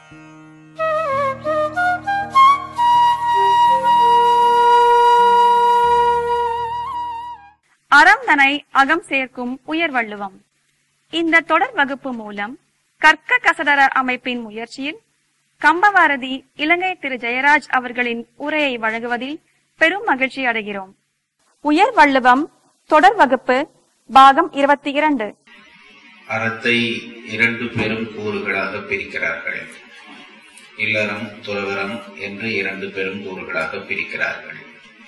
அறம் தனை அகம் சேர்க்கும் உயர்வள்ளுவம் இந்த தொடர் வகுப்பு மூலம் கற்க கசடர அமைப்பின் முயற்சியில் கம்பவாரதி இலங்கை திரு ஜெயராஜ் அவர்களின் உரையை வழங்குவதில் பெரும் மகிழ்ச்சி அடைகிறோம் உயர்வள்ளுவம் தொடர் வகுப்பு பாகம் இருபத்தி இரண்டு அறத்தை இரண்டு பெரும் கூறுகளாக பிரிக்கிறார்கள் இல்லறம் துறவரம் என்று இரண்டு பெரும் கூறுகளாக பிரிக்கிறார்கள்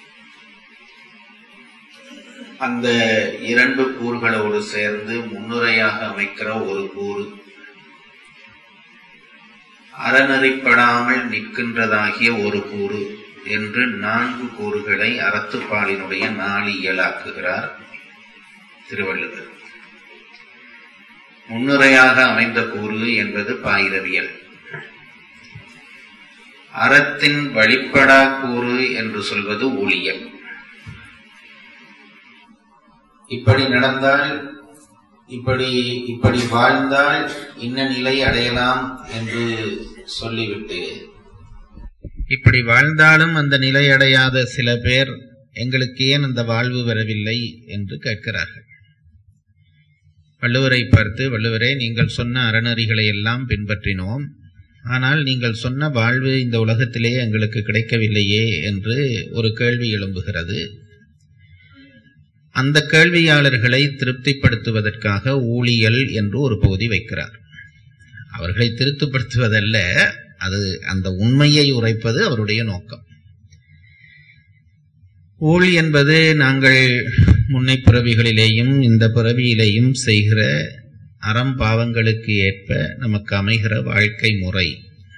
அந்த இரண்டு கூறுகளோடு சேர்ந்து முன்னுரையாக அமைக்கிற ஒரு கூறு அறநெறிப்படாமல் நிற்கின்றதாகிய ஒரு கூறு என்று நான்கு கூறுகளை அறத்துப்பாலினுடைய நாளியலாக்குகிறார் திருவள்ளுவர் முன்னுரையாக அமைந்த கூறு என்பது பாயிரவியல் அறத்தின் வழிப்படா கூறு என்று சொல்வது ஒளியல் இப்படி நடந்தால் இப்படி இப்படி வாழ்ந்தால் இன்ன நிலை அடையலாம் என்று சொல்லிவிட்டு இப்படி வாழ்ந்தாலும் அந்த நிலை அடையாத சில பேர் எங்களுக்கு ஏன் அந்த வாழ்வு வரவில்லை என்று கேட்கிறார்கள் வள்ளுவரை பார்த்து வள்ளுவரே நீங்கள் சொன்ன அறநெறிகளை எல்லாம் பின்பற்றினோம் ஆனால் நீங்கள் சொன்ன வாழ்வு இந்த உலகத்திலே எங்களுக்கு கிடைக்கவில்லையே என்று ஒரு கேள்வி எழும்புகிறது அந்த கேள்வியாளர்களை திருப்திப்படுத்துவதற்காக ஊழியல் என்று ஒரு பகுதி வைக்கிறார் அவர்களை திருப்திப்படுத்துவதல்ல அது அந்த உண்மையை உரைப்பது அவருடைய நோக்கம் ஊழ் என்பது நாங்கள் முன்னை பிறவிகளிலேயும் இந்த பிறவியிலேயும் செய்கிற அறம் பாவங்களுக்கு ஏற்ப நமக்கு அமைகிற வாழ்க்கை முறை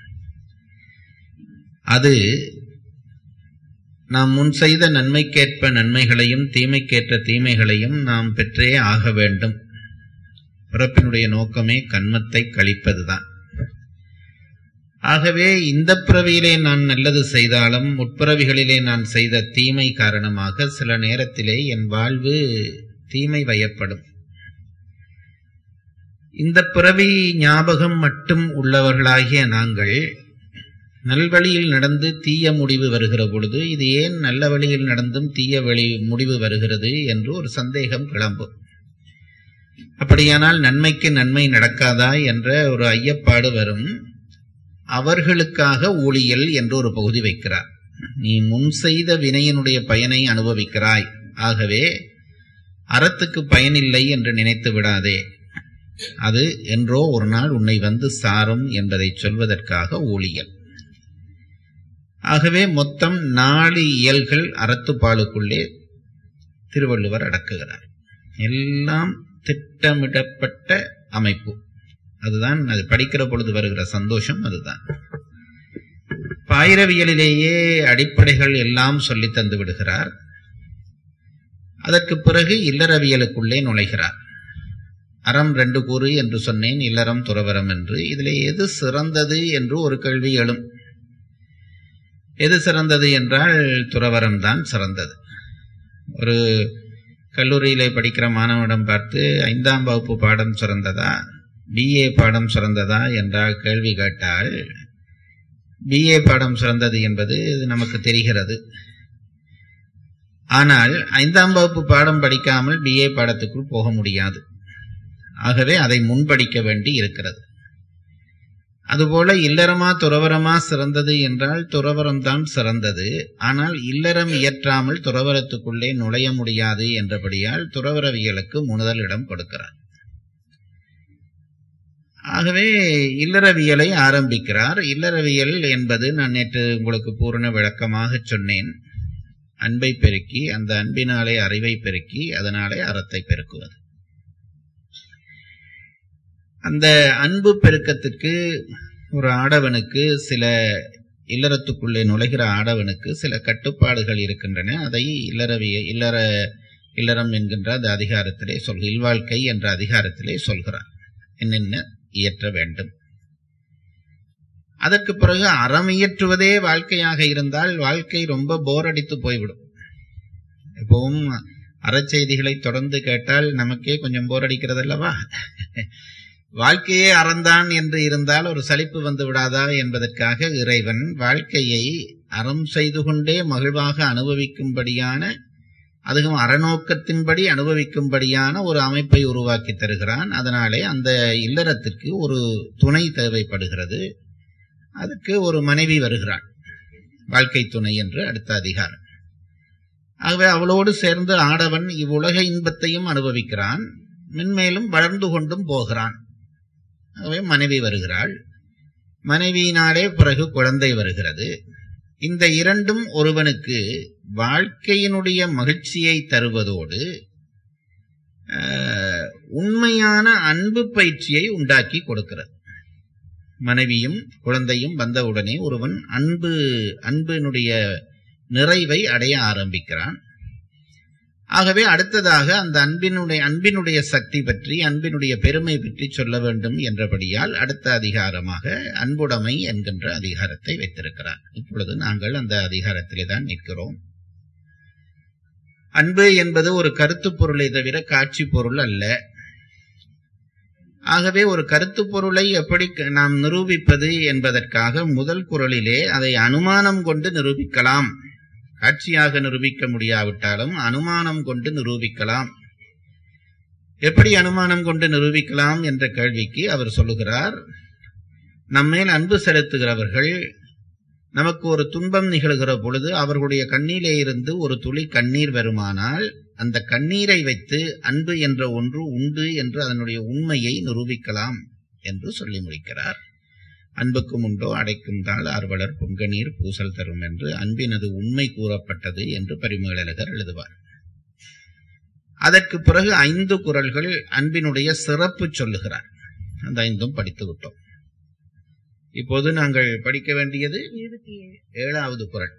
அது நாம் முன் செய்த நன்மைக்கேற்ப நன்மைகளையும் தீமைக்கேற்ற தீமைகளையும் நாம் பெற்றே ஆக வேண்டும் பிறப்பினுடைய நோக்கமே கண்மத்தை கழிப்பதுதான் ஆகவே இந்த பிறவியிலே நான் நல்லது செய்தாலும் முற்பிறவிகளிலே நான் செய்த தீமை காரணமாக சில நேரத்திலே என் வாழ்வு தீமை வயப்படும் இந்த பிறவி ஞாபகம் மட்டும் உள்ளவர்களாகிய நாங்கள் நல்வழியில் நடந்து தீய முடிவு வருகிற பொழுது இது ஏன் நல்ல வழியில் நடந்தும் தீய வழி முடிவு வருகிறது என்று ஒரு சந்தேகம் கிளம்பும் அப்படியானால் நன்மைக்கு நன்மை நடக்காதா என்ற ஒரு ஐயப்பாடு வரும் அவர்களுக்காக ஊழியல் என்று ஒரு பகுதி வைக்கிறார் நீ முன் செய்த வினையினுடைய பயனை அனுபவிக்கிறாய் ஆகவே அறத்துக்கு பயனில்லை என்று நினைத்து விடாதே அது என்றோ ஒரு நாள் உன்னை வந்து சாரும் என்பதை சொல்வதற்காக ஊழியல் ஆகவே மொத்தம் நாலு இயல்கள் அறத்துப்பாலுக்குள்ளே திருவள்ளுவர் அடக்குகிறார் எல்லாம் திட்டமிடப்பட்ட அமைப்பு அதுதான் அது படிக்கிற பொழுது வருகிற சந்தோஷம் அதுதான் பாயிரவியலிலேயே அடிப்படைகள் எல்லாம் சொல்லி தந்து விடுகிறார் அதற்கு பிறகு இல்லறவியலுக்குள்ளே நுழைகிறார் அறம் ரெண்டு கூறு என்று சொன்னேன் இல்லறம் துறவரம் என்று இதிலே எது சிறந்தது என்று ஒரு கேள்வி எழும் எது சிறந்தது என்றால் துறவரம் தான் சிறந்தது ஒரு கல்லூரியிலே படிக்கிற மாணவனிடம் பார்த்து ஐந்தாம் வகுப்பு பாடம் சிறந்ததா பிஏ பாடம் சிறந்ததா என்றால் கேள்வி கேட்டால் பிஏ பாடம் சிறந்தது என்பது நமக்கு தெரிகிறது ஆனால் ஐந்தாம் வகுப்பு பாடம் படிக்காமல் பிஏ பாடத்துக்குள் போக முடியாது ஆகவே அதை முன்படிக்க வேண்டி இருக்கிறது அதுபோல இல்லறமா துறவரமா சிறந்தது என்றால் துறவரம் தான் சிறந்தது ஆனால் இல்லறம் இயற்றாமல் துறவரத்துக்குள்ளே நுழைய முடியாது என்றபடியால் துறவரவியலுக்கு முதலிடம் கொடுக்கிறார் ஆகவே இல்லறவியலை ஆரம்பிக்கிறார் இல்லறவியல் என்பது நான் நேற்று உங்களுக்கு பூரண விளக்கமாக சொன்னேன் அன்பை பெருக்கி அந்த அன்பினாலே அறிவை பெருக்கி அதனாலே அறத்தை பெருக்குவது அந்த அன்பு பெருக்கத்துக்கு ஒரு ஆடவனுக்கு சில இல்லறத்துக்குள்ளே நுழைகிற ஆடவனுக்கு சில கட்டுப்பாடுகள் இருக்கின்றன அதை இல்லறவிய இல்லற இல்லறம் என்கின்ற அந்த அதிகாரத்திலே சொல் இல்வாழ்க்கை என்ற அதிகாரத்திலே சொல்கிறார் என்னென்ன இயற்ற வேண்டும் அதற்கு பிறகு அறம் இயற்றுவதே வாழ்க்கையாக இருந்தால் வாழ்க்கை ரொம்ப போர் அடித்து போய்விடும் எப்பவும் அறச்செய்திகளை தொடர்ந்து கேட்டால் நமக்கே கொஞ்சம் போர் அடிக்கிறது அல்லவா வாழ்க்கையே அறந்தான் என்று இருந்தால் ஒரு சலிப்பு வந்து விடாதா என்பதற்காக இறைவன் வாழ்க்கையை அறம் செய்து கொண்டே மகிழ்வாக அனுபவிக்கும்படியான அதுவும் அறநோக்கத்தின்படி அனுபவிக்கும்படியான ஒரு அமைப்பை உருவாக்கி தருகிறான் அதனாலே அந்த இல்லறத்திற்கு ஒரு துணை தேவைப்படுகிறது அதுக்கு ஒரு மனைவி வருகிறாள் வாழ்க்கை துணை என்று அடுத்த அதிகாரம் ஆகவே அவளோடு சேர்ந்து ஆடவன் இவ்வுலக இன்பத்தையும் அனுபவிக்கிறான் மென்மேலும் வளர்ந்து கொண்டும் போகிறான் ஆகவே மனைவி வருகிறாள் மனைவியினாலே பிறகு குழந்தை வருகிறது இந்த இரண்டும் ஒருவனுக்கு வாழ்க்கையினுடைய மகிழ்ச்சியை தருவதோடு ஆஹ், உண்மையான அன்பு பயிற்சியை உண்டாக்கி கொடுக்கிறது மனைவியும் குழந்தையும் வந்தவுடனே ஒருவன் அன்பு அன்பினுடைய நிறைவை அடைய ஆரம்பிக்கிறான் ஆகவே அடுத்ததாக அந்த அன்பினுடைய அன்பினுடைய சக்தி பற்றி அன்பினுடைய பெருமை பற்றி சொல்ல வேண்டும் என்றபடியால் அடுத்த அதிகாரமாக அன்புடைமை என்கின்ற அதிகாரத்தை வைத்திருக்கிறார் இப்பொழுது நாங்கள் அந்த அதிகாரத்திலே தான் நிற்கிறோம் அன்பு என்பது ஒரு கருத்து பொருளை தவிர காட்சி பொருள் அல்ல ஆகவே ஒரு கருத்து பொருளை எப்படி க- நாம் நிரூபிப்பது என்பதற்காக முதல் குரலிலே அதை அனுமானம் கொண்டு நிரூபிக்கலாம் காட்சியாக நிரூபிக்க முடியாவிட்டாலும் அனுமானம் கொண்டு நிரூபிக்கலாம் எப்படி அனுமானம் கொண்டு நிரூபிக்கலாம் என்ற கேள்விக்கு அவர் சொல்லுகிறார் நம்மேல் அன்பு செலுத்துகிறவர்கள் நமக்கு ஒரு துன்பம் நிகழ்கிற பொழுது அவர்களுடைய கண்ணிலே இருந்து ஒரு துளி கண்ணீர் வருமானால் அந்த கண்ணீரை வைத்து அன்பு என்ற ஒன்று உண்டு என்று அதனுடைய உண்மையை நிரூபிக்கலாம் என்று சொல்லி முடிக்கிறார் அன்புக்கும் உண்டோ அடைக்கும் தாள் ஆர்வலர் பொங்கநீர் பூசல் தரும் என்று அன்பினது உண்மை கூறப்பட்டது என்று பரிமேலழகர் எழுதுவார் அதற்கு பிறகு ஐந்து குரல்கள் அன்பினுடைய சிறப்பு சொல்லுகிறார் அந்த ஐந்தும் படித்து விட்டோம் இப்போது நாங்கள் படிக்க வேண்டியது ஏழாவது குரல்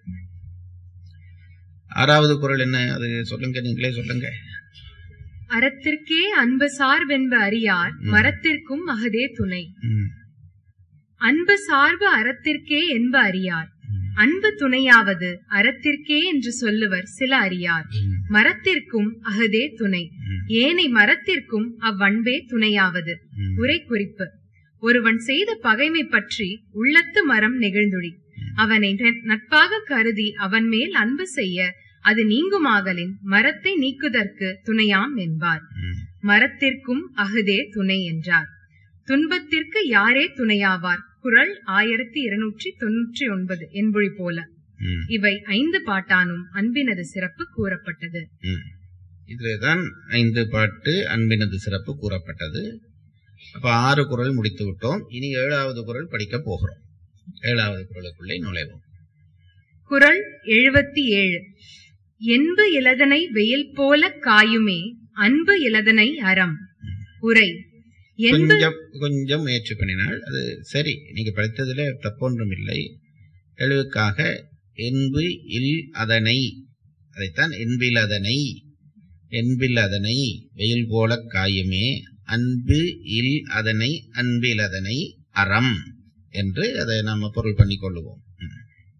ஆறாவது குரல் என்ன அது சொல்லுங்க நீங்களே சொல்லுங்க அறத்திற்கே அன்பு சார்பென்ப அறியார் ம். மரத்திற்கும் அகதே துணை ம், அன்பு சார்பு அறத்திற்கே என்ப அறியார் ம், அன்பு துணையாவது அறத்திற்கே என்று சொல்லுவர் சில அறியார் ம், மரத்திற்கும் அகதே துணை ம், ஏனை மரத்திற்கும் அவ்வன்பே துணையாவது ம். உரை குறிப்பு ஒருவன் செய்த பகைமை பற்றி உள்ளத்து மரம் நெகிழ்ந்துழி அவனை ந- நட்பாக கருதி அவன் மேல் அன்பு செய்ய அது நீங்குமாகலின் மரத்தை நீக்குதற்கு துணையாம் என்பார் ம், மரத்திற்கும் அகுதே துணை என்றார் துன்பத்திற்கு யாரே துணையாவார் குறள் ஆயிரத்தி இருநூற்றி தொன்னூற்றி ஒன்பது என்பொழி போல ம், இவை ஐந்து பாட்டானும் அன்பினது சிறப்பு கூறப்பட்டது ம். இதிலேதான் ஐந்து பாட்டு அன்பினது சிறப்பு கூறப்பட்டது அப்ப ஆறு குரல் முடித்து விட்டோம் இனி ஏழாவது குரல் படிக்க போகிறோம் ஏழாவது குரலுக்குள்ளே நுழைவோம் குறள் எழுபத்தி ஏழு என்பு இலதனை வெயில் போல காயுமே அன்பு இலதனை அறம் உரை என்பு கொஞ்சம் கொஞ்சம் முயற்சி பண்ணினால் அது சரி நீங்க படித்ததுல தப்பொன்றும் இல்லை எழுவுக்காக என்பு இல் அதனை அதைத்தான் என்பில் அதனை என்பில் அதனை வெயில் போல காயுமே அன்பு இல் அதனை அன்பில் அதனை அறம் என்று அதை நாம பொருள் பண்ணிக் கொள்ளுவோம் ம்.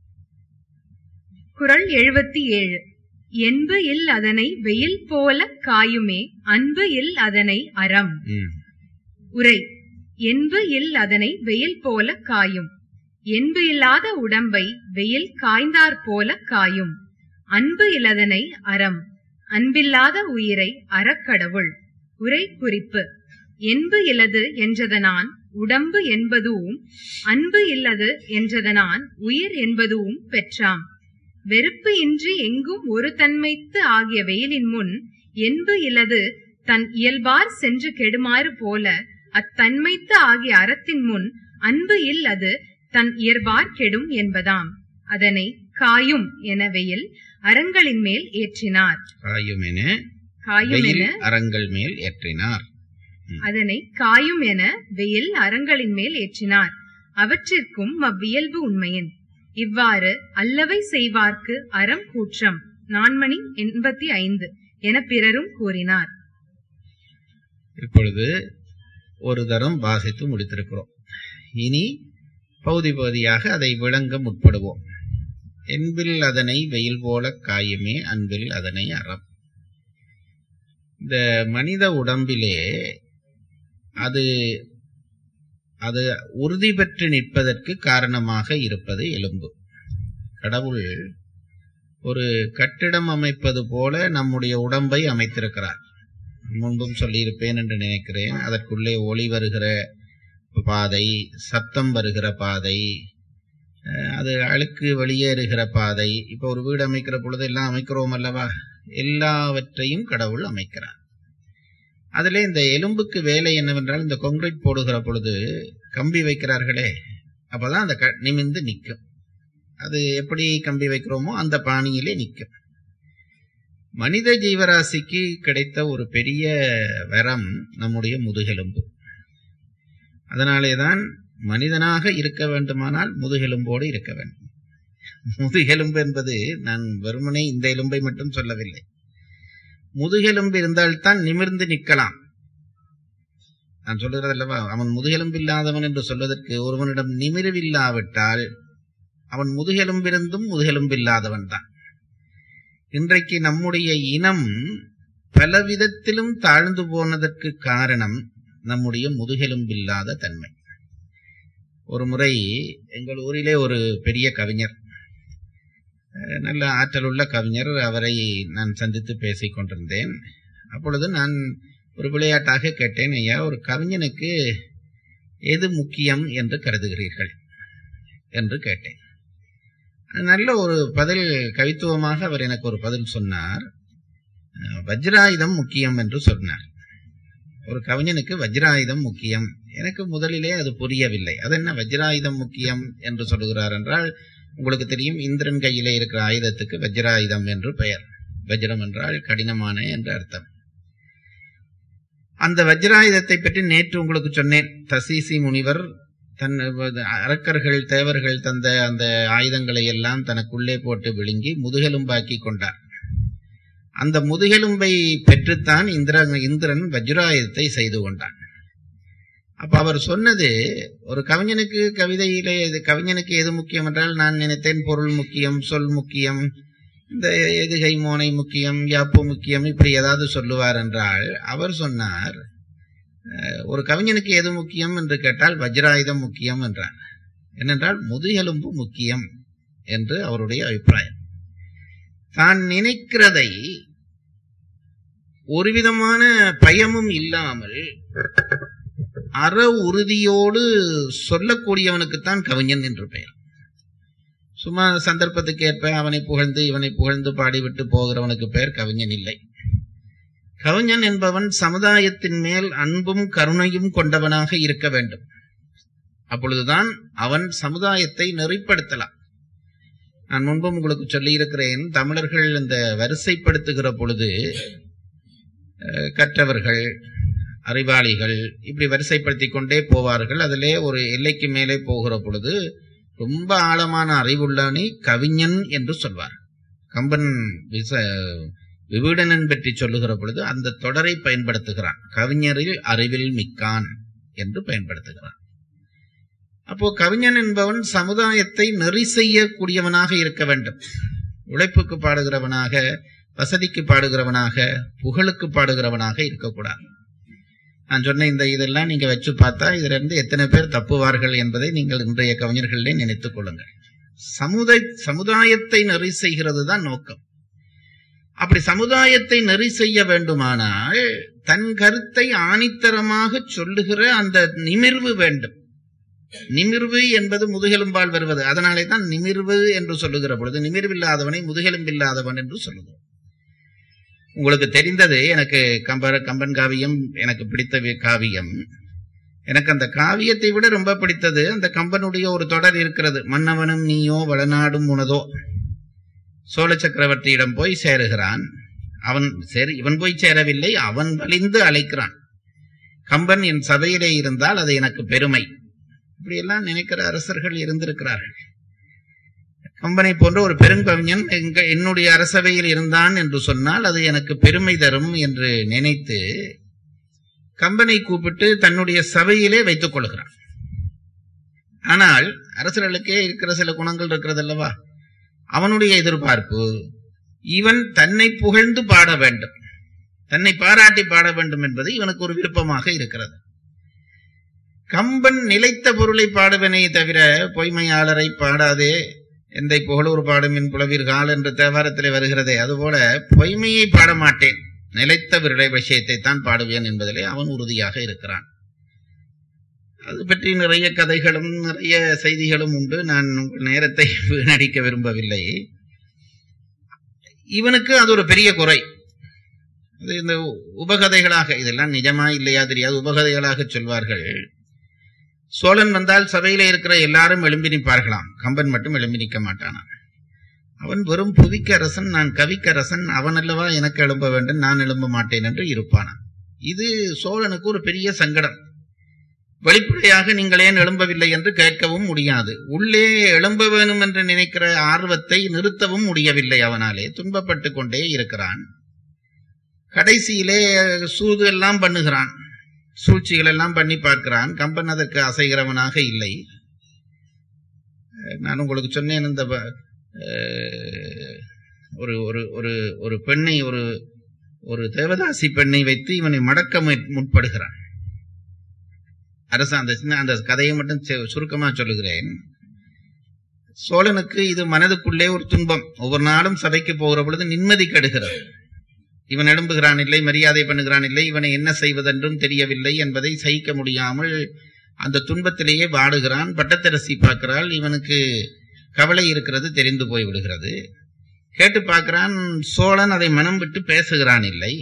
குறள் எழுபத்தி ஏழு என்பு இல் அதனை வெயில் போல காயுமே அன்பு இல் அதனை அறம் ம். உரை என்பு இல் அதனை வெயில் போல காயும் என்பு இல்லாத உடம்பை வெயில் காய்ந்தாற் போல காயும் அன்பு இலதனை அறம் அன்பில்லாத உயிரை அறக்கடவுள் உரை குறிப்பு என்பு இலது என்றதனான் உடம்பு என்பதுவும் அன்பு இல்லது என்றதனான் உயிர் என்பதுவும் பெற்றாம் வெறுப்பு இன்றி எங்கும் ஒரு தன்மைத்து ஆகிய வெயிலின் முன் என்பு இலது தன் இயல்பார் சென்று கெடுமாறு போல அத்தன்மைத்து ஆகிய அறத்தின் முன் அன்பு இல் அது தன் இயல்பார் கெடும் என்பதாம் அதனை காயும் என வெயில் அறங்களின் மேல் ஏற்றினார் காயும் என காயும் வெயில் என அரங்கள் மேல் ஏற்றினார் அதனை காயும் என வெயில் அறங்களின் மேல் ஏற்றினார் அவற்றிற்கும் அவ்வியல்பு உண்மையின் இவ்வாறு அல்லவை செய்வார்க்கு அறம் கூற்றம் நான்மணி எண்பத்தி ஐந்து என பிறரும் கூறினார் இப்பொழுது ஒரு தரம் வாசித்து முடித்திருக்கிறோம் இனி பகுதி பகுதியாக அதை விளங்க முற்படுவோம் என்பில் அதனை வெயில் போல காயுமே அன்பில் அதனை அறம் இந்த மனித உடம்பிலே அது அது உறுதி பெற்று நிற்பதற்கு காரணமாக இருப்பது எலும்பு கடவுள் ஒரு கட்டிடம் அமைப்பது போல நம்முடைய உடம்பை அமைத்திருக்கிறார் முன்பும் சொல்லியிருப்பேன் என்று நினைக்கிறேன் அதற்குள்ளே ஒளி வருகிற பாதை சத்தம் வருகிற பாதை அஹ், அது அழுக்கு வெளியேறுகிற பாதை இப்ப ஒரு வீடு அமைக்கிற பொழுது எல்லாம் அமைக்கிறோம் அல்லவா எல்லாவற்றையும் கடவுள் அமைக்கிறார் அதிலே இந்த எலும்புக்கு வேலை என்னவென்றால் இந்த கொங்கிரீட் போடுகிற பொழுது கம்பி வைக்கிறார்களே அப்பதான் அந்த க- நிமிர்ந்து நிற்கும் அது எப்படி கம்பி வைக்கிறோமோ அந்த பாணியிலே நிற்கும் மனித ஜீவராசிக்கு கிடைத்த ஒரு பெரிய வரம் நம்முடைய முதுகெலும்பு அதனாலேதான் மனிதனாக இருக்க வேண்டுமானால் முதுகெலும்போடு இருக்க வேண்டும் முதுகெலும்பு என்பது நான் வெறுமனே இந்த எலும்பை மட்டும் சொல்லவில்லை முதுகெலும்பு இருந்தால்தான் நிமிர்ந்து நிற்கலாம் நான் சொல்லுகிறது அல்லவா அவன் முதுகெலும்பு இல்லாதவன் என்று சொல்வதற்கு ஒருவனிடம் நிமிர்வில்லாவிட்டால் அவன் முதுகெலும்பிருந்தும் முதுகெலும்பில்லாதவன் தான் இன்றைக்கு நம்முடைய இனம் பலவிதத்திலும் தாழ்ந்து போனதற்கு காரணம் நம்முடைய முதுகெலும்பில்லாத தன்மை ஒரு முறை எங்கள் ஊரிலே ஒரு பெரிய கவிஞர் அஹ், நல்ல ஆற்றலுள்ள கவிஞர் அவரை நான் சந்தித்து பேசிக் கொண்டிருந்தேன் அப்பொழுது நான் ஒரு விளையாட்டாக கேட்டேன் ஐயா ஒரு கவிஞனுக்கு எது முக்கியம் என்று கருதுகிறீர்கள் என்று கேட்டேன் நல்ல ஒரு பதில் கவித்துவமாக அவர் எனக்கு ஒரு பதில் சொன்னார் அஹ், வஜ்ராயுதம் முக்கியம் என்று சொன்னார் ஒரு கவிஞனுக்கு வஜ்ராயுதம் முக்கியம் எனக்கு முதலிலே அது புரியவில்லை அது என்ன வஜ்ராயுதம் முக்கியம் என்று சொல்லுகிறார் என்றால் உங்களுக்கு தெரியும் இந்திரன் கையிலே இருக்கிற ஆயுதத்துக்கு வஜ்ராயுதம் என்று பெயர் வஜ்ரம் என்றால் கடினமான என்று அர்த்தம் அந்த வஜ்ராயுதத்தை பற்றி நேற்று உங்களுக்கு சொன்னேன் தசீசி முனிவர் தன் அரக்கர்கள் தேவர்கள் தந்த அந்த ஆயுதங்களை எல்லாம் தனக்குள்ளே போட்டு விழுங்கி முதுகெலும்பாக்கி கொண்டார் அந்த முதுகெலும்பை பெற்றுத்தான் இந்திரன் இந்திரன் வஜ்ராயுதத்தை செய்து கொண்டான் அப்ப அவர் சொன்னது ஒரு கவிஞனுக்கு கவிதையிலே இது கவிஞனுக்கு எது முக்கியம் என்றால் நான் நினைத்தேன் பொருள் முக்கியம் சொல் முக்கியம் இந்த எதுகை மோனை முக்கியம் யாப்பு முக்கியம் இப்படி ஏதாவது சொல்லுவார் என்றால் அவர் சொன்னார் அஹ், ஒரு கவிஞனுக்கு எது முக்கியம் என்று கேட்டால் வஜ்ராயுதம் முக்கியம் என்றார் என்னென்றால் முதுகெலும்பு முக்கியம் என்று அவருடைய அபிப்பிராயம் தான் நினைக்கிறதை ஒருவிதமான பயமும் இல்லாமல் அற உறுதியோடு சொல்லக்கூடியவனுக்குத்தான் கவிஞன் என்று பெயர் சும்மா சந்தர்ப்பத்துக்கு ஏற்ப அவனை புகழ்ந்து இவனை புகழ்ந்து பாடிவிட்டு போகிறவனுக்கு பெயர் கவிஞன் இல்லை கவிஞன் என்பவன் சமுதாயத்தின் மேல் அன்பும் கருணையும் கொண்டவனாக இருக்க வேண்டும் அப்பொழுதுதான் அவன் சமுதாயத்தை நெறிப்படுத்தலாம் நான் முன்பும் உங்களுக்கு சொல்லியிருக்கிறேன் தமிழர்கள் இந்த வரிசைப்படுத்துகிற பொழுது அஹ், கற்றவர்கள் அறிவாளிகள் இப்படி வரிசைப்படுத்தி கொண்டே போவார்கள் அதிலே ஒரு எல்லைக்கு மேலே போகிற பொழுது ரொம்ப ஆழமான அறிவுள்ளவனை கவிஞன் என்று சொல்வார் கம்பன் விச விபீடனன் பற்றி சொல்லுகிற பொழுது அந்த தொடரை பயன்படுத்துகிறான் கவிஞரில் அறிவில் மிக்கான் என்று பயன்படுத்துகிறான் அப்போ கவிஞன் என்பவன் சமுதாயத்தை நெறி செய்யக்கூடியவனாக இருக்க வேண்டும் உழைப்புக்கு பாடுகிறவனாக வசதிக்கு பாடுகிறவனாக புகழுக்கு பாடுகிறவனாக இருக்கக்கூடாது நான் சொன்ன இந்த இதெல்லாம் நீங்க வச்சு பார்த்தா இதுல இருந்து எத்தனை பேர் தப்புவார்கள் என்பதை நீங்கள் இன்றைய கவிஞர்களிலே நினைத்துக் கொள்ளுங்கள் சமுதாய சமுதாயத்தை நெறி செய்கிறது தான் நோக்கம் அப்படி சமுதாயத்தை நெறி செய்ய வேண்டுமானால் தன் கருத்தை ஆணித்தரமாக சொல்லுகிற அந்த நிமிர்வு வேண்டும் நிமிர்வு என்பது முதுகெலும்பால் வருவது அதனாலே தான் நிமிர்வு என்று சொல்லுகிற பொழுது நிமிர்வில்லாதவனை முதுகெலும்பில்லாதவன் என்று சொல்லுகிறோம் உங்களுக்கு தெரிந்தது எனக்கு கம்பர் கம்பன் காவியம் எனக்கு பிடித்த வி- காவியம் எனக்கு அந்த காவியத்தை விட ரொம்ப பிடித்தது அந்த கம்பனுடைய ஒரு தொடர் இருக்கிறது மன்னவனும் நீயோ வளநாடும் உனதோ சோழ சக்கரவர்த்தியிடம் போய் சேருகிறான் அவன் சரி இவன் போய் சேரவில்லை அவன் வலிந்து அழைக்கிறான் கம்பன் என் சபையிலே இருந்தால் அது எனக்கு பெருமை இப்படியெல்லாம் நினைக்கிற அரசர்கள் இருந்திருக்கிறார்கள் கம்பனை போன்ற ஒரு பெருங்கவிஞன் எங்க என்னுடைய அரசவையில் இருந்தான் என்று சொன்னால் அது எனக்கு பெருமை தரும் என்று நினைத்து கம்பனை கூப்பிட்டு தன்னுடைய சபையிலே வைத்துக் கொள்கிறான் ஆனால் அரசர்களுக்கே இருக்கிற சில குணங்கள் இருக்கிறது அல்லவா அவனுடைய எதிர்பார்ப்பு இவன் தன்னை புகழ்ந்து பாட வேண்டும் தன்னை பாராட்டி பாட வேண்டும் என்பது இவனுக்கு ஒரு விருப்பமாக இருக்கிறது கம்பன் நிலைத்த பொருளை பாடுவனே தவிர பொய்மையாளரை பாடாதே எந்தை புகழூர் பாடும் என் புலவீர் கால் என்று தேவாரத்திலே வருகிறதே அதுபோல பொய்மையை பாட மாட்டேன் நிலைத்த விருடை விஷயத்தை தான் பாடுவேன் என்பதிலே அவன் உறுதியாக இருக்கிறான் அது பற்றி நிறைய கதைகளும் நிறைய செய்திகளும் உண்டு நான் உங்கள் நேரத்தை வீணடிக்க விரும்பவில்லை இவனுக்கு அது ஒரு பெரிய குறை அது இந்த உபகதைகளாக இதெல்லாம் நிஜமா இல்லையா தெரியாது உபகதைகளாக சொல்வார்கள் சோழன் வந்தால் சபையில இருக்கிற எல்லாரும் எழும்பி நிற்பார்களாம் கம்பன் மட்டும் எழும்பி நிற்க மாட்டானாம் அவன் வெறும் புவிக்கரசன் நான் கவிக்கரசன் அவன் அல்லவா எனக்கு எழும்ப வேண்டும் நான் எழும்ப மாட்டேன் என்று இருப்பானாம் இது சோழனுக்கு ஒரு பெரிய சங்கடம் வெளிப்படையாக நீங்கள் ஏன் எழும்பவில்லை என்று கேட்கவும் முடியாது உள்ளே எழும்ப வேணும் என்று நினைக்கிற ஆர்வத்தை நிறுத்தவும் முடியவில்லை அவனாலே துன்பப்பட்டு கொண்டே இருக்கிறான் கடைசியிலே சூது எல்லாம் பண்ணுகிறான் சூழ்ச்சிகள் எல்லாம் பண்ணி பார்க்கிறான் கம்பன் அதற்கு அசைகிறவனாக இல்லை நான் உங்களுக்கு சொன்னேன் இந்த ப- அஹ், ஒரு ஒரு ஒரு ஒரு பெண்ணை ஒரு ஒரு தேவதாசி பெண்ணை வைத்து இவனை மடக்க முயற்- முற்படுகிறான் அரசு அந்த சின்ன அந்த கதையை மட்டும் சு- சுருக்கமா சொல்லுகிறேன் சோழனுக்கு இது மனதுக்குள்ளே ஒரு துன்பம் ஒவ்வொரு நாளும் சபைக்கு போகிற பொழுது நிம்மதி கெடுகிறது இவன் எழும்புகிறான் இல்லை மரியாதை பண்ணுகிறான் இல்லை இவனை என்ன செய்வதென்றும் தெரியவில்லை என்பதை சகிக்க முடியாமல் அந்த துன்பத்திலேயே வாடுகிறான் பட்டத்தரசி பார்க்கிறாள் இவனுக்கு கவலை இருக்கிறது தெரிந்து போய் விடுகிறது கேட்டு பார்க்கிறான் சோழன் அதை மனம் விட்டு பேசுகிறான் இல்லை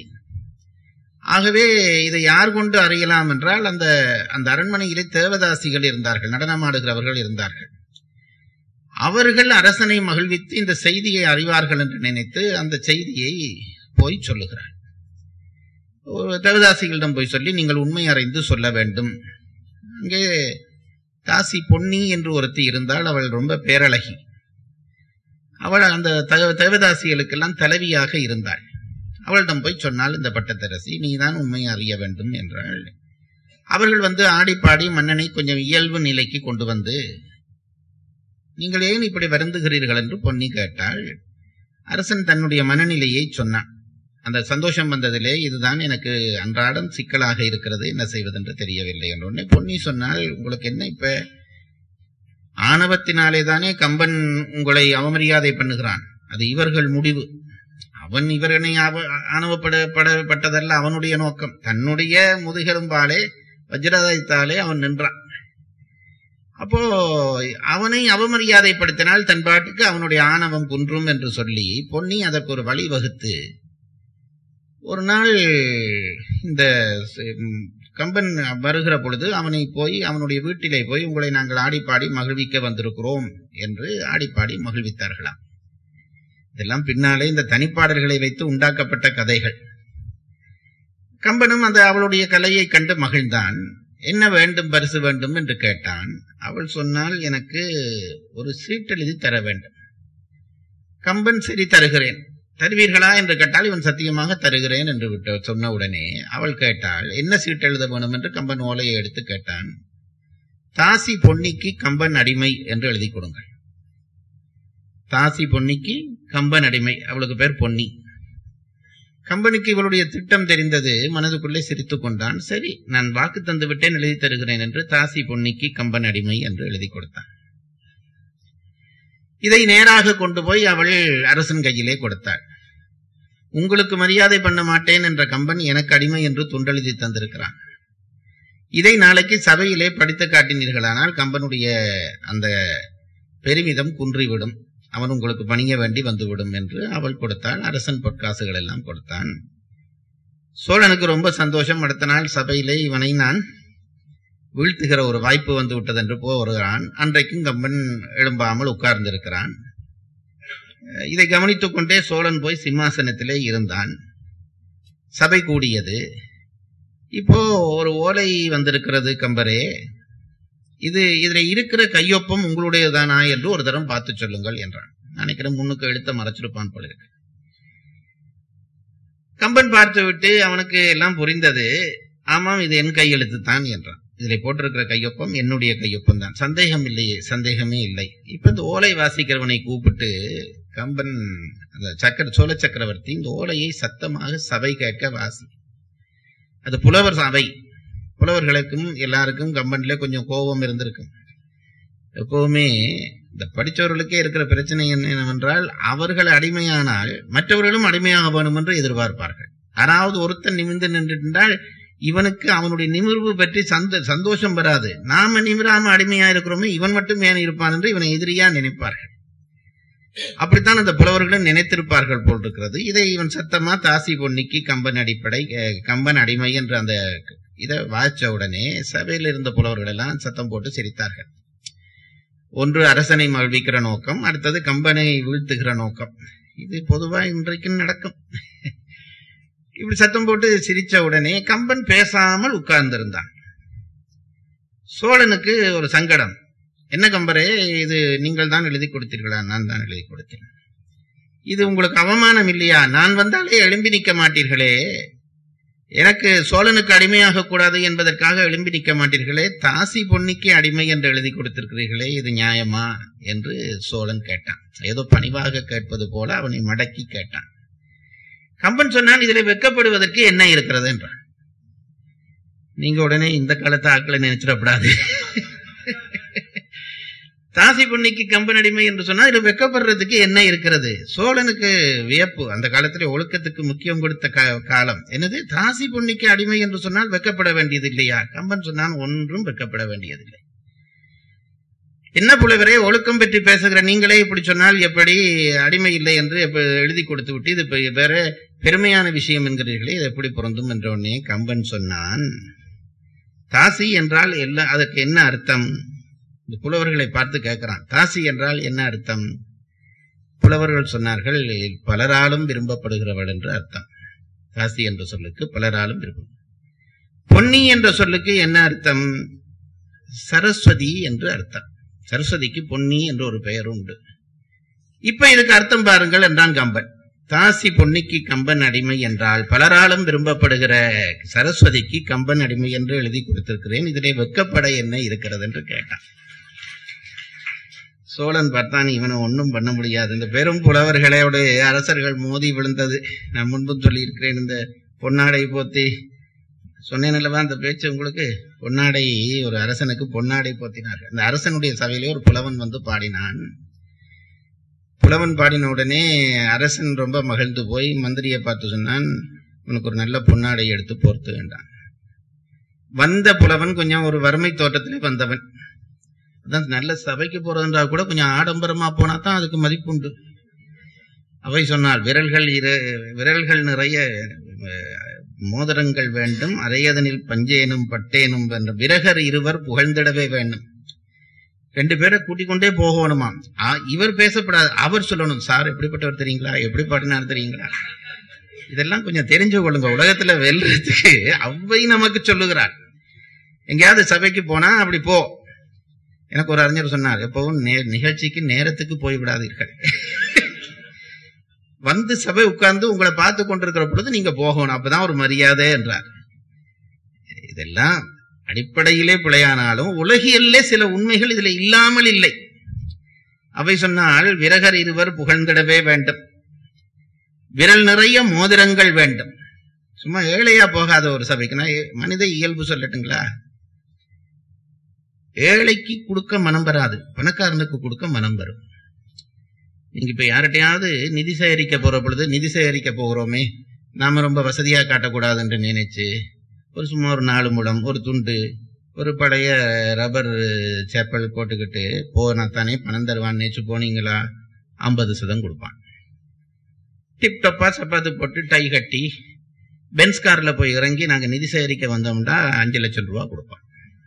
ஆகவே இதை யார் கொண்டு அறியலாம் என்றால் அந்த அந்த அரண்மனையிலே தேவதாசிகள் இருந்தார்கள் நடனமாடுகிறவர்கள் இருந்தார்கள் அவர்கள் அரசனை மகிழ்வித்து இந்த செய்தியை அறிவார்கள் என்று நினைத்து அந்த செய்தியை போய் சொல்லுகிறார் ஒரு தேவதாசிகளிடம் போய் சொல்லி நீங்கள் உண்மை அறிந்து சொல்ல வேண்டும் அங்கே தாசி பொன்னி என்று ஒருத்தி இருந்தால் அவள் ரொம்ப பேரழகி அவள் அந்த தக- தேவதாசிகளுக்கெல்லாம் தலைவியாக இருந்தாள் அவளிடம் போய் சொன்னால் இந்த பட்டத்தரசி நீதான் உண்மை அறிய வேண்டும் என்றாள் அவர்கள் வந்து ஆடி பாடி மன்னனை கொஞ்சம் இயல்பு நிலைக்கு கொண்டு வந்து நீங்கள் ஏன் இப்படி வருந்துகிறீர்கள் என்று பொன்னி கேட்டாள் அரசன் தன்னுடைய மனநிலையை சொன்னான் அந்த சந்தோஷம் வந்ததிலே இதுதான் எனக்கு அன்றாடம் சிக்கலாக இருக்கிறது என்ன செய்வதென்று தெரியவில்லை என்ற உடனே பொன்னி சொன்னால் உங்களுக்கு என்ன இப்ப ஆணவத்தினாலே தானே கம்பன் உங்களை அவமரியாதை பண்ணுகிறான் அது இவர்கள் முடிவு அவன் இவரனை அவ ஆணவப்பட படப்பட்டதல்ல அவனுடைய நோக்கம் தன்னுடைய முதுகெலும்பாலே வஜ்ரதாயத்தாலே அவன் நின்றான் அப்போ அவனை அவமரியாதைப்படுத்தினால் தன் பாட்டுக்கு அவனுடைய ஆணவம் குன்றும் என்று சொல்லி பொன்னி அதற்கு ஒரு வழி வகுத்து ஒரு நாள் இந்த ஸ்- ம், கம்பன் வருகிற பொழுது அவனை போய் அவனுடைய வீட்டிலே போய் உங்களை நாங்கள் ஆடிப்பாடி மகிழ்விக்க வந்திருக்கிறோம் என்று ஆடிப்பாடி மகிழ்வித்தார்களாம் இதெல்லாம் பின்னாலே இந்த தனிப்பாடல்களை வைத்து உண்டாக்கப்பட்ட கதைகள் கம்பனும் அந்த அவளுடைய கலையை கண்டு மகிழ்ந்தான் என்ன வேண்டும் பரிசு வேண்டும் என்று கேட்டான் அவள் சொன்னால் எனக்கு ஒரு சீட்டெழுதி தர வேண்டும் கம்பன் சரி தருகிறேன் தருவீர்களா என்று கேட்டால் இவன் சத்தியமாக தருகிறேன் என்று விட்டு சொன்ன உடனே அவள் கேட்டாள் என்ன சீட்டு எழுத வேணும் என்று கம்பன் ஓலையை எடுத்து கேட்டான் தாசி பொன்னிக்கு கம்பன் அடிமை என்று எழுதி கொடுங்கள் தாசி பொன்னிக்கு கம்பன் அடிமை அவளுக்கு பேர் பொன்னி கம்பனுக்கு இவளுடைய திட்டம் தெரிந்தது மனதுக்குள்ளே சிரித்துக் கொண்டான் சரி நான் வாக்கு தந்து விட்டேன் எழுதி தருகிறேன் என்று தாசி பொன்னிக்கு கம்பன் அடிமை என்று எழுதி கொடுத்தான் இதை நேராக கொண்டு போய் அவள் அரசன் கையிலே கொடுத்தாள் உங்களுக்கு மரியாதை பண்ண மாட்டேன் என்ற கம்பன் எனக்கு அடிமை என்று துண்டெழுதி தந்திருக்கிறான் இதை நாளைக்கு சபையிலே படித்து காட்டினீர்களானால் கம்பனுடைய அந்த பெருமிதம் குன்றிவிடும் அவன் உங்களுக்கு பணிய வேண்டி வந்துவிடும் என்று அவள் கொடுத்தாள் அரசன் பொற்காசுகள் எல்லாம் கொடுத்தான் சோழனுக்கு ரொம்ப சந்தோஷம் அடுத்த நாள் சபையிலே இவனை நான் வீழ்த்துகிற ஒரு வாய்ப்பு வந்து விட்டது என்று போகிறான் அன்றைக்கும் கம்பன் எழும்பாமல் உட்கார்ந்திருக்கிறான் அஹ் இதை கவனித்துக் கொண்டே சோழன் போய் சிம்மாசனத்திலே இருந்தான் சபை கூடியது இப்போ ஒரு ஓலை வந்திருக்கிறது கம்பரே இது இதுல இருக்கிற கையொப்பம் உங்களுடையதானா என்று ஒரு தரம் பார்த்து சொல்லுங்கள் என்றான் நினைக்கிறேன் முன்னுக்கு எழுத்த மறைச்சிருப்பான் போல இருக்கு கம்பன் பார்த்து விட்டு அவனுக்கு எல்லாம் புரிந்தது ஆமாம் இது என் கையெழுத்து தான் என்றான் இதில் போட்டிருக்கிற கையொப்பம் என்னுடைய கையொப்பம் தான் சந்தேகம் இல்லையே சந்தேகமே இல்லை இப்ப இந்த ஓலை வாசிக்கிறவனை கூப்பிட்டு கம்பன் அந்த சக்கர சோழ சக்கரவர்த்தி இந்த ஓலையை சத்தமாக சபை கேட்க வாசி அது புலவர் சபை புலவர்களுக்கும் எல்லாருக்கும் கம்பன்ல கொஞ்சம் கோபம் இருந்திருக்கும் எப்பவுமே இந்த படித்தவர்களுக்கே இருக்கிற பிரச்சனை என்னவென்றால் அவர்கள் அடிமையானால் மற்றவர்களும் அடிமையாக வேணும் என்று எதிர்பார்ப்பார்கள் யாராவது ஒருத்தன் நிமிர்ந்து நின்றுட்டால் இவனுக்கு அவனுடைய நிமிர்வு பற்றி சந்த சந்தோஷம் வராது நாம நிமிராம அடிமையா இருக்கிறோமே இவன் மட்டும் ஏன் இருப்பான் என்று இவனை எதிரியா நினைப்பார்கள் அப்படித்தான் அந்த புலவர்களும் நினைத்திருப்பார்கள் போல் இருக்கிறது இதை இவன் சத்தமா தாசி பொன்னிக்கு கம்பன் அடிப்படை அஹ், கம்பன் அடிமை என்ற அந்த இதை வாய்ச்ச உடனே சபையில் இருந்த புலவர்கள் எல்லாம் சத்தம் போட்டு சிரித்தார்கள் ஒன்று அரசனை மகிழ்விக்கிற நோக்கம் அடுத்தது கம்பனை வீழ்த்துகிற நோக்கம் இது பொதுவா இன்றைக்கும் நடக்கும் இப்படி சத்தம் போட்டு சிரிச்ச உடனே கம்பன் பேசாமல் உட்கார்ந்திருந்தான் சோழனுக்கு ஒரு சங்கடம் என்ன கம்பரே இது நீங்கள் தான் எழுதி கொடுத்தீர்களா நான் தான் எழுதி கொடுத்தேன் இது உங்களுக்கு அவமானம் இல்லையா நான் வந்தாலே எழும்பி நிற்க மாட்டீர்களே எனக்கு சோழனுக்கு அடிமையாக கூடாது என்பதற்காக எழும்பி நிற்க மாட்டீர்களே தாசி பொன்னிக்கு அடிமை என்று எழுதி கொடுத்திருக்கிறீர்களே இது நியாயமா என்று சோழன் கேட்டான் ஏதோ பணிவாக கேட்பது போல அவனை மடக்கி கேட்டான் கம்பன் சொன்னான் இதில் வெக்கப்படுவதற்கு என்ன இருக்கிறது என்றான் நீங்க உடனே இந்த காலத்து ஆட்களை நினைச்சிடக்கூடாது தாசி பொன்னிக்கு கம்பன் அடிமை என்று சொன்னா இது வெக்கப்படுறதுக்கு என்ன இருக்கிறது சோழனுக்கு வியப்பு அந்த காலத்துல ஒழுக்கத்துக்கு முக்கியம் கொடுத்த கா- காலம் என்னது தாசி பொன்னிக்கு அடிமை என்று சொன்னால் வெக்கப்பட வேண்டியது இல்லையா கம்பன் சொன்னான் ஒன்றும் வெக்கப்பட வேண்டியதில்லை என்ன புலவரே ஒழுக்கம் பற்றி பேசுகிற நீங்களே இப்படி சொன்னால் எப்படி அடிமை இல்லை என்று எப்ப எழுதி கொடுத்து விட்டு இது இப்ப வேற பெருமையான விஷயம் என்கிறீர்களே இது எப்படி பொருந்தும் என்ற உடனே கம்பன் சொன்னான் தாசி என்றால் எல்லா அதற்கு என்ன அர்த்தம் இந்த புலவர்களை பார்த்து கேட்கிறான் தாசி என்றால் என்ன அர்த்தம் புலவர்கள் சொன்னார்கள் பலராலும் விரும்பப்படுகிறவள் என்று அர்த்தம் தாசி என்ற சொல்லுக்கு பலராலும் விரும்பும் பொன்னி என்ற சொல்லுக்கு என்ன அர்த்தம் சரஸ்வதி என்று அர்த்தம் சரஸ்வதிக்கு பொன்னி என்ற ஒரு பெயர் உண்டு இப்ப இதுக்கு அர்த்தம் பாருங்கள் என்றான் கம்பன் தாசி பொன்னிக்கு கம்பன் அடிமை என்றால் பலராலும் விரும்பப்படுகிற சரஸ்வதிக்கு கம்பன் அடிமை என்று எழுதி கொடுத்திருக்கிறேன் இதிலே வெக்கப்பட என்ன இருக்கிறது என்று கேட்டான் சோழன் பார்த்தான் இவனை ஒன்றும் பண்ண முடியாது இந்த பெரும் புலவர்களோட அரசர்கள் மோதி விழுந்தது நான் முன்பும் சொல்லியிருக்கிறேன் இந்த பொன்னாடை போத்தி சொன்னேன் அல்லவா அந்த பேச்சு உங்களுக்கு பொன்னாடை ஒரு அரசனுக்கு பொன்னாடை போத்தினார்கள் அந்த அரசனுடைய சபையிலே ஒரு புலவன் வந்து பாடினான் புலவன் பாடின உடனே அரசன் ரொம்ப மகிழ்ந்து போய் மந்திரியை பார்த்து சொன்னான் உனக்கு ஒரு நல்ல பொன்னாடை எடுத்து போர்த்து வேண்டான் வந்த புலவன் கொஞ்சம் ஒரு வறுமை தோட்டத்திலே வந்தவன் அதான் நல்ல சபைக்கு போறதுன்றா கூட கொஞ்சம் ஆடம்பரமா போனா தான் அதுக்கு மதிப்புண்டு அவை சொன்னால் விரல்கள் இரு விரல்கள் நிறைய அஹ், மோதிரங்கள் வேண்டும் அரையதனில் பஞ்சேனும் பட்டேனும் என்ற விரகர் இருவர் புகழ்ந்திடவே வேண்டும் ரெண்டு பேரை கூட்டிக் கொண்டே போகணுமா ஆ, இவர் பேசப்படாது அவர் சொல்லணும் சார் எப்படிப்பட்டவர் தெரியுங்களா எப்படி பாடினார் தெரியுங்களா இதெல்லாம் கொஞ்சம் தெரிஞ்சு கொள்ளுங்க உலகத்துல வெல்றதுக்கு அவ்வை நமக்கு சொல்லுகிறார் எங்கேயாவது சபைக்கு போனா அப்படி போ எனக்கு ஒரு அறிஞர் சொன்னார் எப்பவும் நே- நிகழ்ச்சிக்கு நேரத்துக்கு போய் விடாதீர்கள் வந்து சபை உட்கார்ந்து உங்களை பார்த்து கொண்டிருக்கிற பொழுது நீங்க போகணும் அப்பதான் ஒரு மரியாதை என்றார் இதெல்லாம் அடிப்படையிலே பிழையானாலும் உலகியல்லே சில உண்மைகள் இதுல இல்லாமல் இல்லை அவை சொன்னால் விரகர் இருவர் புகழ்ந்திடவே வேண்டும் விரல் நிறைய மோதிரங்கள் வேண்டும் சும்மா ஏழையா போகாத ஒரு சபைக்கு நான் ஏ- மனித இயல்பு சொல்லட்டுங்களா ஏழைக்கு கொடுக்க மனம் வராது பணக்காரனுக்கு கொடுக்க மனம் வரும் நீங்க இப்ப யார்கிட்டயாவது நிதி சேகரிக்க போற பொழுது நிதி சேகரிக்க போகிறோமே நாம ரொம்ப வசதியா காட்டக்கூடாது என்று நினைச்சு ஒரு சும்மா ஒரு நாலு முடம் ஒரு துண்டு ஒரு பழைய ரப்பர் செப்பல் போட்டுக்கிட்டு போனா தானே பணம் தருவான்னு நினைச்சு போனீங்களா ஐம்பது சதம் கொடுப்பான் டிப் டப்பா சப்பாத்து போட்டு டை கட்டி பென்ஸ் கார்ல போய் இறங்கி நாங்க நிதி சேகரிக்க வந்தோம்னா அஞ்சு லட்சம் ரூபாய் கொடுப்பான்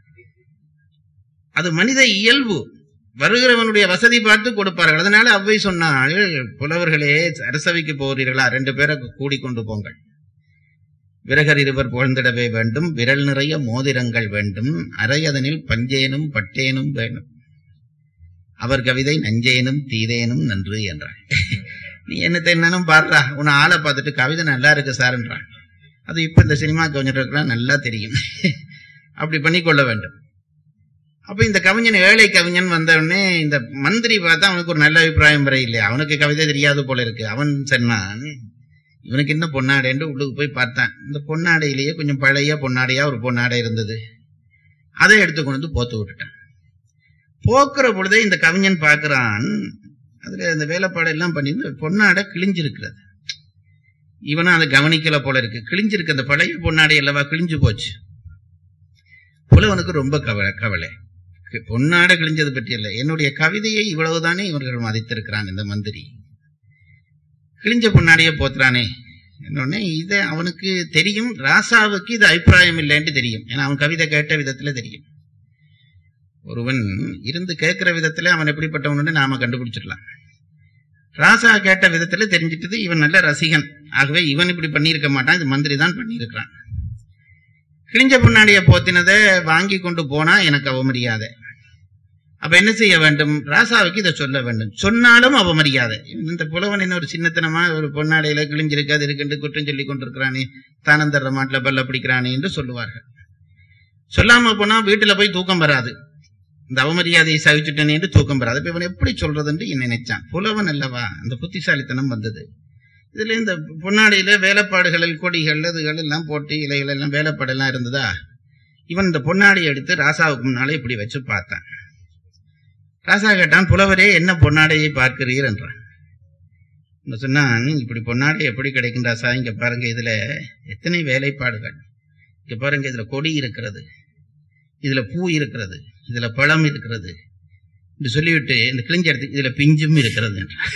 அது மனித இயல்பு வருகிறவனுடைய வசதி பார்த்து கொடுப்பார்கள் அதனால அவ்வை சொன்னால் புலவர்களே அரசவைக்கு போகிறீர்களா ரெண்டு பேரை கூடிக்கொண்டு போங்கள் விரகர் இருவர் புகழ்ந்திடவே வேண்டும் விரல் நிறைய மோதிரங்கள் வேண்டும் அரையதனில் பஞ்சேனும் பட்டேனும் வேண்டும் அவர் கவிதை நஞ்சேனும் தீதேனும் நன்று என்றார் நீ என்னத்தை என்னன்னு பாடுறா உன்னை ஆளை பார்த்துட்டு கவிதை நல்லா இருக்கு சார்ன்றான் அது இப்ப இந்த சினிமா கவிஞர்களுக்கெல்லாம் நல்லா தெரியும் அப்படி பண்ணிக்கொள்ள வேண்டும் அப்ப இந்த கவிஞன் ஏழை கவிஞன் வந்த உடனே இந்த மந்திரி பார்த்தா அவனுக்கு ஒரு நல்ல அபிப்பிராயம் வர இல்லையா அவனுக்கு கவிதை தெரியாது போல இருக்கு அவன் சொன்னான் இவனுக்கு என்ன பொன்னாடைன்னு உள்ளுக்கு போய் பார்த்தான் இந்த பொன்னாடையிலேயே கொஞ்சம் பழைய பொன்னாடையா ஒரு பொன்னாடை இருந்தது அதை எடுத்து கொண்டு வந்து போத்து விட்டுட்டான் போக்குற பொழுதே இந்த கவிஞன் பார்க்கிறான் அதுல இந்த வேலைப்பாடு எல்லாம் பண்ணி இந்த பொன்னாடை கிழிஞ்சிருக்கிறது இவனும் அதை கவனிக்கல போல இருக்கு கிழிஞ்சிருக்கு அந்த பழைய பொன்னாடை அல்லவா கிழிஞ்சு போச்சு புலவனுக்கு ரொம்ப கவலை கவலை பொன்னாடை கிழிஞ்சது பற்றி அல்ல என்னுடைய கவிதையை இவ்வளவுதானே இவர்கள் மதித்திருக்கிறான் இந்த மந்திரி கிழிஞ்ச பொன்னாடியே போத்துறானே என்னொன்னே இதை அவனுக்கு தெரியும் ராசாவுக்கு இது அபிப்பிராயம் இல்லைன்னு தெரியும் ஏன்னா அவன் கவிதை கேட்ட விதத்துல தெரியும் ஒருவன் இருந்து கேட்கிற விதத்துல அவன் எப்படிப்பட்டவனு நாம கண்டுபிடிச்சிடலாம் ராசா கேட்ட விதத்துல தெரிஞ்சிட்டது இவன் நல்ல ரசிகன் ஆகவே இவன் இப்படி பண்ணியிருக்க மாட்டான் இது மந்திரி தான் பண்ணியிருக்கிறான் கிழிஞ்ச பொன்னாடிய போத்தினதை வாங்கி கொண்டு போனா எனக்கு அவமரியாதை அப்ப என்ன செய்ய வேண்டும் ராசாவுக்கு இதை சொல்ல வேண்டும் சொன்னாலும் அவமரியாதை இந்த புலவன் என்ன ஒரு சின்னத்தனமா ஒரு பொன்னாடையில கிழிஞ்சிருக்கு அது இருக்குன்னு குற்றம் சொல்லி கொண்டிருக்கிறானே தானந்தர மாட்டுல பல்ல பிடிக்கிறானே என்று சொல்லுவார்கள் சொல்லாம போனா வீட்டுல போய் தூக்கம் வராது இந்த அவமரியாதையை சகிச்சுட்டேனே என்று தூக்கம் வராது இப்ப இவன் எப்படி சொல்றதுன்னு என்ன நினைச்சான் புலவன் அல்லவா அந்த புத்திசாலித்தனம் வந்தது இதுல இந்த பொன்னாடியில வேலைப்பாடுகளில் கொடிகள் அதுகள் எல்லாம் போட்டு இலைகள் எல்லாம் வேலைப்பாடு எல்லாம் இருந்ததா இவன் இந்த பொன்னாடியை எடுத்து ராசாவுக்கு முன்னாலே இப்படி வச்சு பார்த்தான் ராசா கேட்டான் புலவரே என்ன பொன்னாடையை பார்க்கிறீர் என்றான் இவன் சொன்னான் இப்படி பொன்னாடை எப்படி கிடைக்கும் ராசா இங்க பாருங்க இதுல எத்தனை வேலைப்பாடுகள் இங்க பாருங்க இதுல கொடி இருக்கிறது இதுல பூ இருக்கிறது இதுல பழம் இருக்கிறது என்று சொல்லிவிட்டு இந்த கிழிஞ்ச இடத்துக்கு இதுல பிஞ்சும் இருக்கிறது என்றான்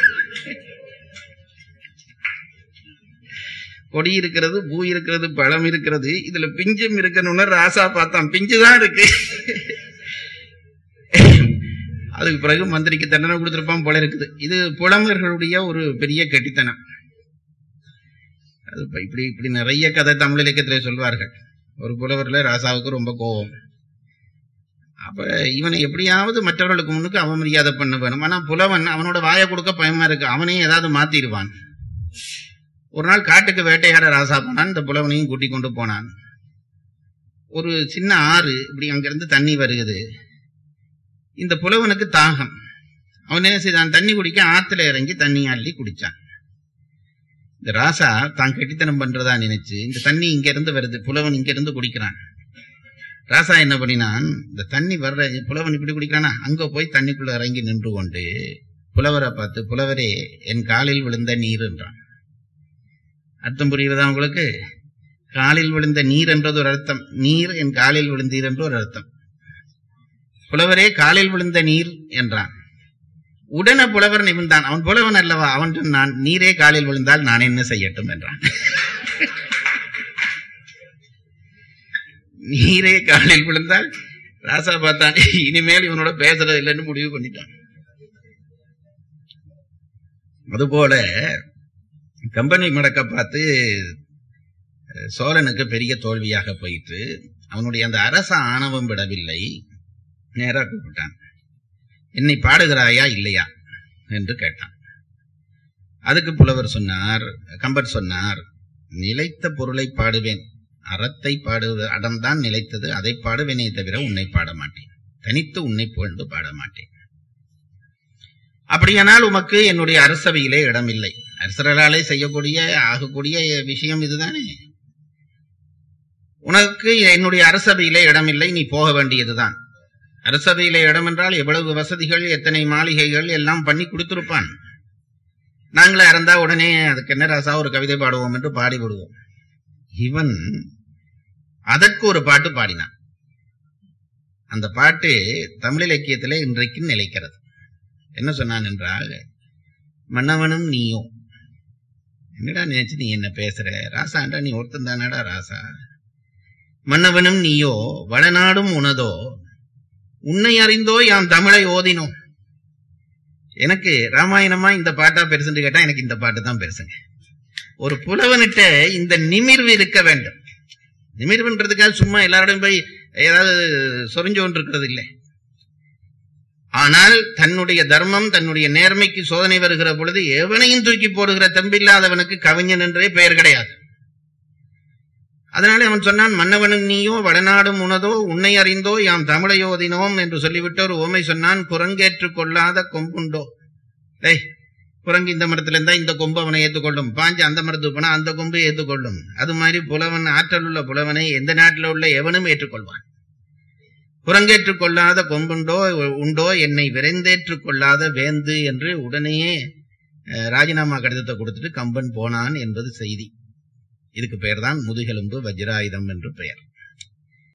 கொடி இருக்கிறது பூ இருக்கிறது பழம் இருக்கிறது இதுல பிஞ்சும் இருக்கணும்னு ராசா பார்த்தான் பிஞ்சுதான் இருக்கு அதுக்கு பிறகு மந்திரிக்கு தண்டனை கொடுத்திருப்பான் போல இருக்குது இது புலவர்களுடைய ஒரு பெரிய கெட்டித்தனம் அது இப்ப இப்படி இப்படி நிறைய கதை தமிழ் இலக்கியத்திலே சொல்வார்கள் ஒரு புலவர்ல ராசாவுக்கு ரொம்ப கோபம் அப்ப இவனை எப்படியாவது மற்றவர்களுக்கு முன்னுக்கு அவமரியாதை பண்ண வேணும் ஆனா புலவன் அவனோட வாயை கொடுக்க பயமா இருக்கு அவனையும் ஏதாவது மாத்திடுவான் ஒரு நாள் காட்டுக்கு வேட்டையாட ராசா போனான் இந்த புலவனையும் கூட்டி கொண்டு போனான் ஒரு சின்ன ஆறு இப்படி அங்கிருந்து தண்ணி வருகுது இந்த புலவனுக்கு தாகம் அவன் என்ன செய்தான் தண்ணி குடிக்க ஆத்துல இறங்கி தண்ணி அள்ளி குடிச்சான் இந்த ராசா தான் கெட்டித்தனம் பண்றதா நினைச்சு இந்த தண்ணி இங்க இருந்து வருது புலவன் இங்க இருந்து குடிக்கிறான் ராசா என்ன பண்ணினான் இந்த தண்ணி வர்ற புலவன் இப்படி குடிக்கிறானா அங்க போய் தண்ணிக்குள்ள இறங்கி நின்று கொண்டு புலவரை பார்த்து புலவரே என் காலில் விழுந்த நீர் என்றான் அர்த்தம் புரிகிறதா உங்களுக்கு காலில் விழுந்த நீர் என்றது ஒரு அர்த்தம் நீர் என் காலில் விழுந்தீர் என்று ஒரு அர்த்தம் புலவரே காலில் விழுந்த நீர் என்றான் உடனே புலவர் நிமிர்ந்தான் அவன் புலவன் அல்லவா அவன் நான் நீரே காலில் விழுந்தால் நான் என்ன செய்யட்டும் என்றான் நீரே காலில் விழுந்தால் ராசா பார்த்தான் இனிமேல் இவனோட பேசுறது இல்லைன்னு முடிவு பண்ணிட்டான் அதுபோல கம்பெனி மடக்க பார்த்து சோழனுக்கு பெரிய தோல்வியாக போயிட்டு அவனுடைய அந்த அரச ஆணவம் விடவில்லை நேரா கூப்பிட்டான் என்னை பாடுகிறாயா இல்லையா என்று கேட்டான் அதுக்கு புலவர் சொன்னார் கம்பர் சொன்னார் நிலைத்த பொருளை பாடுவேன் அறத்தை பாடுவது அடம்தான் நிலைத்தது அதை பாடுவேனே தவிர உன்னை பாட மாட்டேன் தனித்து உன்னை புகழ்ந்து பாட மாட்டேன் அப்படியானால் உமக்கு என்னுடைய அரசவையிலே இடமில்லை அரசர்களாலே செய்யக்கூடிய ஆகக்கூடிய விஷயம் இதுதானே உனக்கு என்னுடைய அரசவையிலே இடமில்லை நீ போக வேண்டியதுதான் அரசவையிலே இடம் என்றால் எவ்வளவு வசதிகள் எத்தனை மாளிகைகள் எல்லாம் பண்ணி கொடுத்திருப்பான் நாங்களே இறந்தா உடனே அதுக்கு என்ன ராசா ஒரு கவிதை பாடுவோம் என்று பாடி விடுவோம் இவன் அதற்கு ஒரு பாட்டு பாடினான் அந்த பாட்டு தமிழ் இலக்கியத்திலே இன்றைக்கு நிலைக்கிறது என்ன சொன்னான் என்றால் மன்னவனும் நீயும் என்னடா நினைச்சு நீ என்ன பேசுற ராசாண்டா நீ ஒருத்தன் தானடா ராசா மன்னவனும் நீயோ வடநாடும் உனதோ உன்னை அறிந்தோ யாம் தமிழை ஓதினோம் எனக்கு ராமாயணமா இந்த பாட்டா பெருசுன்னு கேட்டா எனக்கு இந்த பாட்டு தான் பெருசுங்க ஒரு புலவனிட்ட இந்த நிமிர்வு இருக்க வேண்டும் நிமிர்வுன்றதுக்காக சும்மா எல்லாரோடையும் போய் ஏதாவது சொரிஞ்சு கொண்டிருக்கிறது இல்லை ஆனால் தன்னுடைய தர்மம் தன்னுடைய நேர்மைக்கு சோதனை வருகிற பொழுது எவனையும் தூக்கி போடுகிற தம்பில்லாதவனுக்கு கவிஞன் என்றே பெயர் கிடையாது அதனாலே அவன் சொன்னான் மன்னவனும் நீயோ வடநாடும் உனதோ உன்னை அறிந்தோ யாம் தமிழையோதினோம் என்று சொல்லிவிட்டு ஒரு ஓமை சொன்னான் குரங்கேற்றுக் கொள்ளாத கொம்புண்டோ டேய் குரங்கு இந்த மரத்துல இருந்தா இந்த கொம்பு அவனை ஏத்துக்கொள்ளும் பாஞ்சு அந்த மரத்துக்கு போனா அந்த கொம்பு ஏத்துக்கொள்ளும் அது மாதிரி புலவன் ஆற்றல் உள்ள புலவனை எந்த நாட்டில் உள்ள எவனும் ஏற்றுக்கொள்வான் குரங்கேற்றுக் கொள்ளாத கொம்புண்டோ உண்டோ என்னை விரைந்தேற்றுக் கொள்ளாத வேந்து என்று உடனேயே அஹ், ராஜினாமா கடிதத்தை கொடுத்துட்டு கம்பன் போனான் என்பது செய்தி இதுக்கு பெயர்தான் முதுகெலும்பு வஜ்ராயுதம் என்று பெயர்